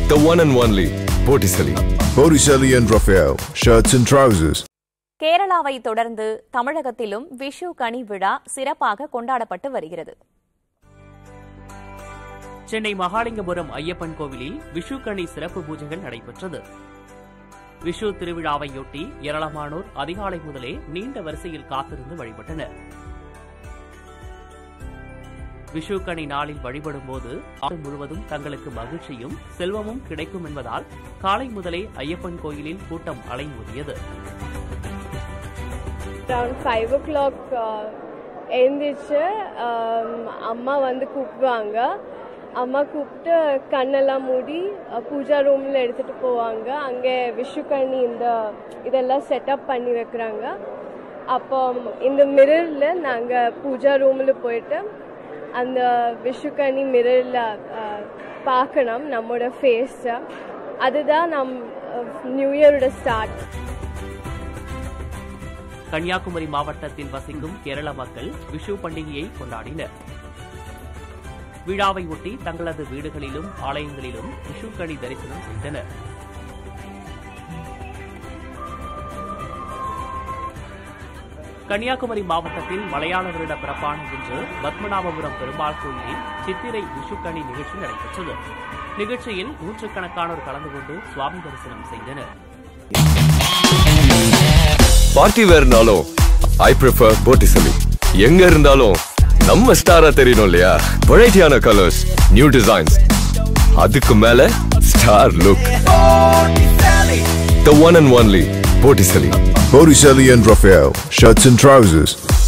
The one and only Botticelli. Botticelli and Raphael, shirts and trousers. கேரளாவை தொடர்ந்து தமிழகத்திலும் விஷு கனி விழா சிறப்பாக கொண்டாடப்பட்டு வருகிறது சென்னை மகாலிங்கபுரம் ஐயப்பன் கோவிலில் விஷுக்கணி சிறப்பு பூஜைகள் நடைபெற்றது விஷு திருவிழாவையொட்டி ஏராளமானோர் அதிகாலை முதலே நீண்ட வரிசையில் காத்திருந்து வழிபட்டனர் விஷுக்கணி நாளில் வழிபடும் போது ஆண்டு முழுவதும் தங்களுக்கு மகிழ்ச்சியும் செல்வமும் கிடைக்கும் என்பதால் காலை முதலே ஐயப்பன் கோயிலில் கூட்டம் அலைமோதியது அரவுண்ட் ஃபைவ் ஓ கிளாக் எழுந்திரிச்சு um, அம்மா வந்து கூப்பிடுவாங்க அம்மா கூப்பிட்டு கண்ணெல்லாம் மூடி uh, பூஜா ரூமில் எடுத்துகிட்டு போவாங்க அங்கே விஷுக்கண்ணி இந்த இதெல்லாம் செட்டப் பண்ணி வைக்கிறாங்க அப்போ இந்த மிரரில் நாங்கள் பூஜா ரூமில் போயிட்டு அந்த விஷுக்கண்ணி மிரரில் பார்க்கணும் நம்மளோட ஃபேஸை அதுதான் நம் நியூ இயரோட ஸ்டார்ட் கன்னியாகுமரி மாவட்டத்தில் வசிக்கும் கேரள மக்கள் விஷு பண்டிகையை கொண்டாடினர் விழாவை ஒட்டி தங்களது வீடுகளிலும் ஆலயங்களிலும் விஷுக்கணி தரிசனம் செய்தனர் கன்னியாகுமரி மாவட்டத்தில் மலையாள வருட பிறப்பான இன்று பத்மநாபபுரம் பெருமாள் கோயிலில் சித்திரை விஷுக்கணி நிகழ்ச்சி நடைபெற்றது நிகழ்ச்சியில் நூற்றுக்கணக்கானோர் கலந்து கொண்டு சுவாமி தரிசனம் செய்தனர் பார்ட்டி வேர்னாலும் ஐ ப்ரிஃபர் Botticelli. எங்க இருந்தாலும் நம்ம ஸ்டாரா தெரியணும் இல்லையா வெரைட்டியான கலர்ஸ் நியூ டிசைன்ஸ் அதுக்கு மேல star look The one and only Botticelli. Botticelli and Raphael, shirts and trousers.